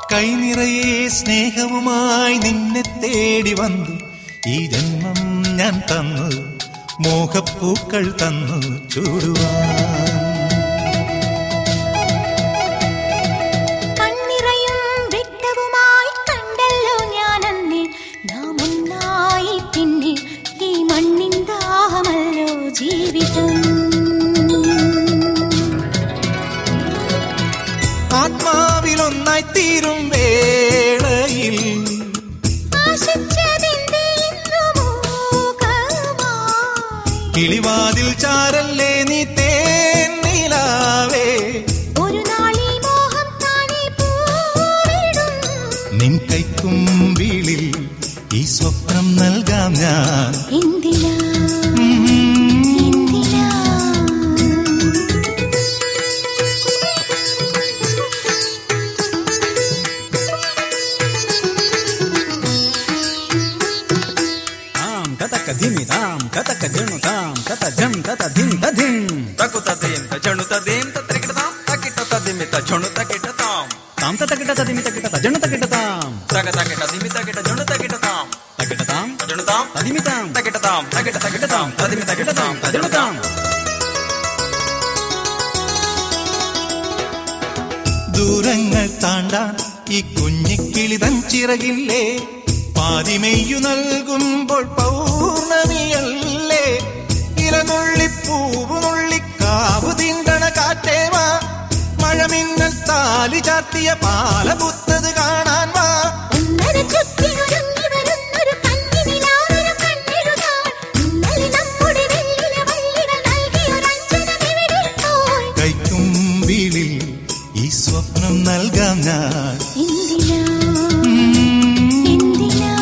കൈനിറയെ സ്നേഹവുമായി നിന്നെ തേടി വന്നു ഈ ജന്മം ഞാൻ തന്നു മോഹപ്പൂക്കൾ തന്നു ചൂടുവാൻ കണ്ണിറയും വെട്ടവുമായി കണ്ടല്ലോ ഞാനന്നേ നാം ഒന്നായി പിന്നെ ഈ മണ്ണിൻ ദാഹമല്ലോ ജീവിതം ആത്മാവിലൊന്നായി തീരും വേളയിൽ ആശിച്ചതെന്തേ ഇന്നു മൂകമായി? കിളിവാതിൽ ചാരല്ലേ നീ തേന്നിലാവേ ഒരു നാളീ മോഹം താനേ പൂവിടും നിൻ കൈക്കുമ്പിളിൽ ഈ സ്വപ്നം നൽകാം ഞാൻ എന്തിനാ എന്തിനാ తాం కతక ధిమి తాం కతక జను తాం కత జం కత ధిం తధిం తకుత దేం తజణుత దేం తత్రికిటతాం తకిట తదిమి తజణు తకిటతాం తాం తతకిట తదిమి తకిట తజను తకిట తాం తగ తకిట దిమి తకిట జణు తకిటతాం తకిట తాం తజణుతాం తదిమి తాం తకిటతాం తకిట తకిటతాం తదిమి తకిటతాం తజను తాం ദൂരങ്ങൾ താണ്ടാൻ ഈ കുഞ്ഞിക്കിളിതൻ ചിറകില്ലേ പാതിമെയ്യു നൽകുമ്പോൾ പൗർണമിയല്ലേ ഇലനുള്ളിപ്പൂവ് നുള്ളിക്കാവു തിണ്ടണ കാറ്റേവാ മഴമിന്നൽ താലി ചാർത്തിയ പാലപുത്തത് കാണാൻ വാ ഒന്നര ചുറ്റിനൊരുങ്ങി വരുന്നൊരു കന്നിനിലാവൊരു കണ്ണെഴുതാൻ. ഇന്നലെ നമ്മുടെ വെള്ളില വള്ളികൾ നൽകിയൊരഞ്ജനമെവിടെ പോയി? കൈക്കുമ്പിളിൽ ഈ സ്വപ്നം നൽകാം ഞാൻ എന്തിനാ എന്തിനാ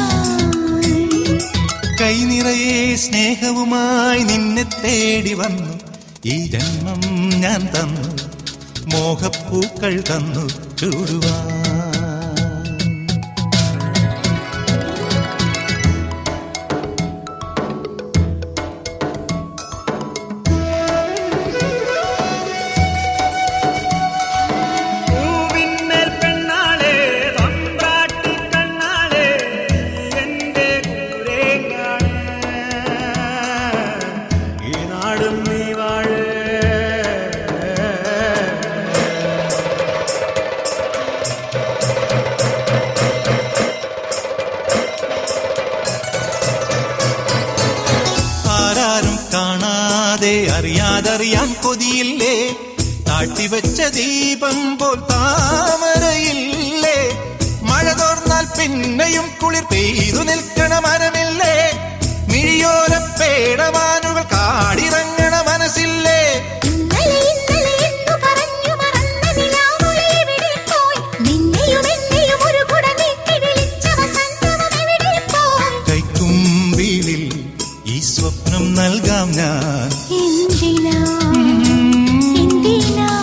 കൈനിറയെ സ്നേഹവുമായി നിന്നെ തേടി വന്നു ഈ ജന്മം ഞാൻ തന്നു മോഹപ്പൂക്കൾ തന്നു ചൂടുവാൻ പൂവിന്മേൽ പെണ്ണാളെ തമ്പ്രാട്ടി കണ്ണാളെ എന്റെ കൂരേങ്ങാണ് ഈ നാടും നീ വാഴേ ആരാരും കാണാതെ അറിയാതറിയാൻ കൊതിയില്ലേ താട്ടിവെച്ച ദീപം പോൽ താമരയില്ലേ മഴ തോർന്നാൽ പിന്നെയും കുളിർ പെയ്തു നിൽക്കണ മനമില്ലേ മിഴിയോര പേടമാനുകൾ കാടിറങ്ങണ മനസ്സില്ലേ ഇന്നലെ ഇന്നലെ എന്നു പറഞ്ഞു മറന്ന നിലാവുകൾ എവിടെ പോയി? നിന്നെയും എന്നെയും ഒരു കുട നീട്ടി വിളിച്ച വസന്തവും എവിടെ പോയി? കൈക്കുമ്പിളിൽ ഈ സ്വപ്നം നൽകാം ഞാൻ എന്തിനാ എന്തിനാ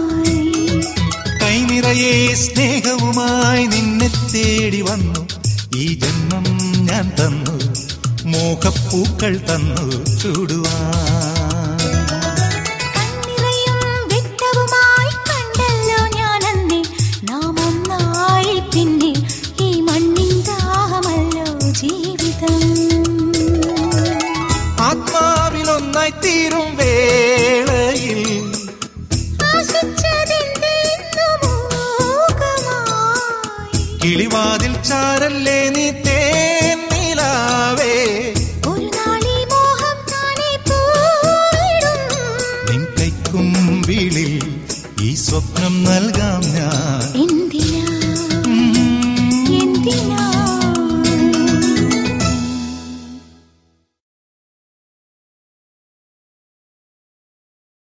കൈനിറയെ സ്നേഹവുമായി നിന്നെ തേടി വന്നു ഈ ജന്മം ഞാൻ തന്നു മോഹപ്പൂക്കൾ തന്നു ചൂടുവാൻ കണ്ണിറയും വെട്ടവുമായി കണ്ടല്ലോ ഞാനന്നേ നാം ഒന്നായി പിന്നെ ഈ മണ്ണിൻ ദാഹമല്ലോ ജീവിതം ആത്മാവിലൊന്നായി തീരും വേളയിൽ ആശിച്ചതെന്തേ ഇന്നു മൂകമായി? കിളിവാതിൽ ചാരല്ലേ നീ തേന്നിലാവേ ഒരു നാളീ മോഹം താനേ പൂവിടും. നിൻ കൈക്കുമ്പിളിൽ ഈ സ്വപ്നം നൽകാം ഞാൻ എന്തിനാ എന്തിനാ